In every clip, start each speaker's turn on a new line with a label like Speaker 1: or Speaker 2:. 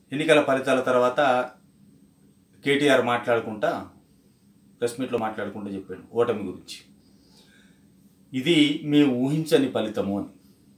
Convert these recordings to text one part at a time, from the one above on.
Speaker 1: ఎన్నికల ఫలితాల తర్వాత కేటీఆర్ మాట్లాడుకుంటా ప్రెస్ మీట్లో మాట్లాడుకుంటూ చెప్పాడు ఓటమి గురించి ఇది మీ ఊహించని ఫలితము అని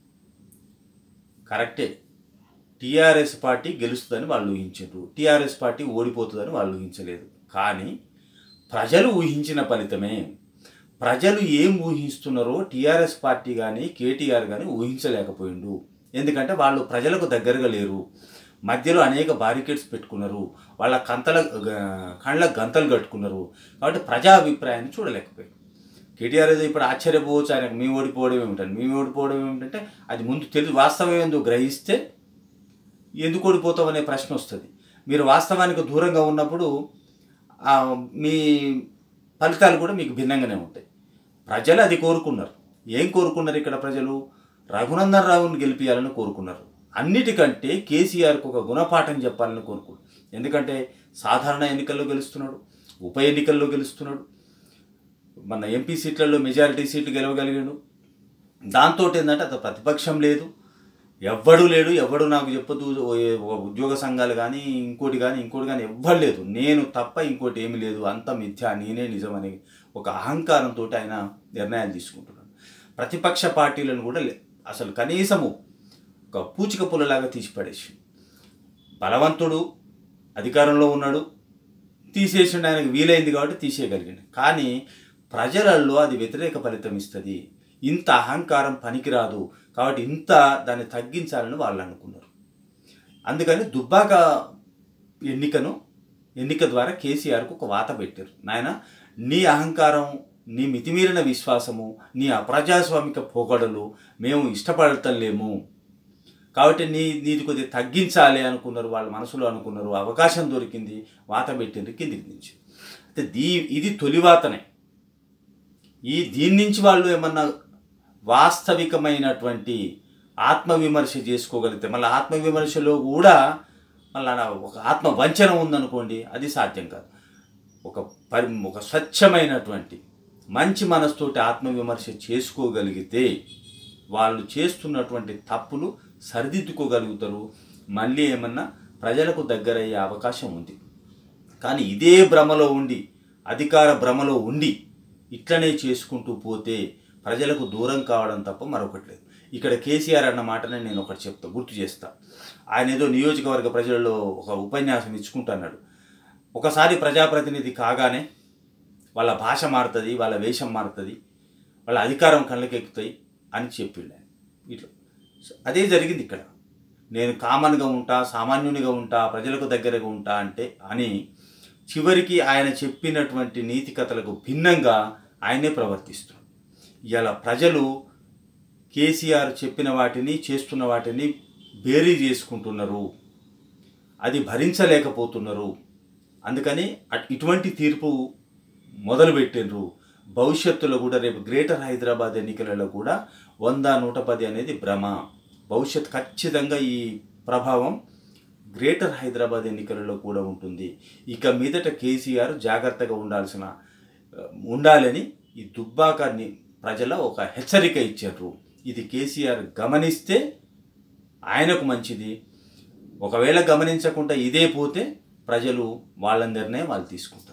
Speaker 1: కరెక్టే టీఆర్ఎస్ పార్టీ గెలుస్తుందని వాళ్ళు ఊహించారు టీఆర్ఎస్ పార్టీ ఓడిపోతుందని వాళ్ళు ఊహించలేదు కానీ ప్రజలు ఊహించిన ఫలితమే ప్రజలు ఏం ఊహిస్తున్నారో టీఆర్ఎస్ పార్టీ కానీ కేటీఆర్ కానీ ఊహించలేకపోయిండు ఎందుకంటే వాళ్ళు ప్రజలకు దగ్గరగా లేరు మధ్యలో అనేక బారికేడ్స్ పెట్టుకున్నారు వాళ్ళ కంతల గ- కళ్ళ గంతలు కట్టుకున్నారు కాబట్టి ప్రజా అభిప్రాయాన్ని చూడలేకపోయారు కేటీఆర్ ఏదో ఇప్పుడు ఆశ్చర్యపోవచ్చు ఆయనకు మేము ఓడిపోవడం ఏమిటని మేము ఓడిపోవడం ఏమిటంటే అది ముందు తెలిసి వాస్తవం ఏందో గ్రహిస్తే ఎందుకు ఓడిపోతాం అనే ప్రశ్న వస్తుంది మీరు వాస్తవానికి దూరంగా ఉన్నప్పుడు ఆ, మీ ఫలితాలు కూడా మీకు భిన్నంగానే ఉంటాయి ప్రజలు అది కోరుకున్నారు ఏం కోరుకున్నారు ఇక్కడ ప్రజలు రఘునందన్ రావుని గెలిపించాలని కోరుకున్నారు అన్నిటికంటే కేసీఆర్కు ఒక గుణపాఠం చెప్పాలని కోరుకున్నారు ఎందుకంటే సాధారణ ఎన్నికల్లో గెలుస్తున్నాడు ఉప ఎన్నికల్లో గెలుస్తున్నాడు మన ఎంపీ సీట్లలో మెజారిటీ సీట్లు గెలవగలిగాడు దాంతో ఏంటంటే అతను ప్రతిపక్షం లేదు ఎవ్వడు లేడు ఎవడు నాకు చెప్పదు ఓ ఏ- ఓ ఉద్యోగ సంఘాలు కానీ ఇంకోటి కానీ ఇంకోటి కానీ ఎవ్వరు లేదు నేను తప్ప ఇంకోటి ఏమీ లేదు అంత మిథ్య నేనే నిజమని ఒక అహంకారంతో ఆయన నిర్ణయాలు తీసుకుంటున్నాడు ప్రతిపక్ష పార్టీలను కూడా లే- అసలు కనీసము ఒక పూచిక పుల్లలాగా తీసిపడేసి బలవంతుడు అధికారంలో ఉన్నాడు తీసేసిండు ఆయనకు వీలైంది కాబట్టి తీసేయగలిగిండు కానీ ప్రజలలో అది వ్యతిరేక ఫలితం ఇస్తుంది ఇంత అహంకారం పనికిరాదు కాబట్టి ఇంత దాన్ని తగ్గించాలని వాళ్ళు అనుకున్నారు అందుకని దుబ్బాక ఎన్నికను ఎన్నిక ద్వారా కేసీఆర్కు ఒక వాత పెట్టారు నాయన నీ అహంకారం నీ మితిమీరిన విశ్వాసము నీ అప్రజాస్వామిక పోగడలు మేము ఇష్టపడతలేము కాబట్టి నీ నీది కొద్దిగా తగ్గించాలి అనుకున్నారు వాళ్ళ మనసులో అనుకున్నారు అవకాశం దొరికింది వాత పెట్టిండ్రు కిందికి నుంచి అయితే దీ ఇది తొలివాతనే ఈ దీని నుంచి వాళ్ళు ఏమన్నా వాస్తవికమైనటువంటి ఆత్మవిమర్శ చేసుకోగలిగితే మళ్ళీ ఆత్మవిమర్శలో కూడా మళ్ళీ ఒక ఆత్మ వంచన ఉందనుకోండి అది సాధ్యం కాదు ఒక పరి ఒక స్వచ్ఛమైనటువంటి మంచి మనసుతోటి ఆత్మవిమర్శ చేసుకోగలిగితే వాళ్ళు చేస్తున్నటువంటి తప్పులు సరిదిద్దుకోగలుగుతారు మళ్ళీ ఏమన్నా ప్రజలకు దగ్గరయ్యే అవకాశం ఉంది కానీ ఇదే భ్రమలో ఉండి అధికార భ్రమలో ఉండి ఇట్లనే చేసుకుంటూ పోతే ప్రజలకు దూరం కావడం తప్ప మరొకటి లేదు ఇక్కడ కేసీఆర్ అన్న మాటనే నేను ఒకటి చెప్తా గుర్తు చేస్తా ఆయన ఏదో నియోజకవర్గ ప్రజలలో ఒక ఉపన్యాసం ఇచ్చుకుంటున్నాడు ఒకసారి ప్రజాప్రతినిధి కాగానే వాళ్ళ భాష మారుతుంది వాళ్ళ వేషం మారుతుంది వాళ్ళ అధికారం కళ్ళకెక్కుతాయి అని చెప్పిండు ఆయన ఇట్లా సో అదే జరిగింది ఇక్కడ నేను కామన్గా ఉంటా సామాన్యునిగా ఉంటా ప్రజలకు దగ్గరగా ఉంటా అంటే అని చివరికి ఆయన చెప్పినటువంటి నీతి కథలకు భిన్నంగా ఆయనే ప్రవర్తిస్తున్నాడు ఇలా ప్రజలు కేసీఆర్ చెప్పిన వాటిని చేస్తున్న వాటిని బేరీ చేసుకుంటున్నారు అది భరించలేకపోతున్నారు అందుకని అట్- ఇటువంటి తీర్పు మొదలుపెట్టిండ్రు భవిష్యత్తులో కూడా రేపు గ్రేటర్ హైదరాబాద్ ఎన్నికలలో కూడా వంద నూట పది అనేది భ్రమ భవిష్యత్ ఖచ్చితంగా ఈ ప్రభావం గ్రేటర్ హైదరాబాద్ ఎన్నికలలో కూడా ఉంటుంది ఇక మీదట కేసీఆర్ జాగ్రత్తగా ఉండాల్సిన ఆ, ఉండాలని ఈ దుబ్బాకాన్ని ప్రజల ఒక హెచ్చరిక ఇచ్చారు ఇది కేసీఆర్ గమనిస్తే ఆయనకు మంచిది ఒకవేళ గమనించకుండా ఇదే పోతే ప్రజలు వాళ్ళ నిర్ణయం వాళ్ళు తీసుకుంటారు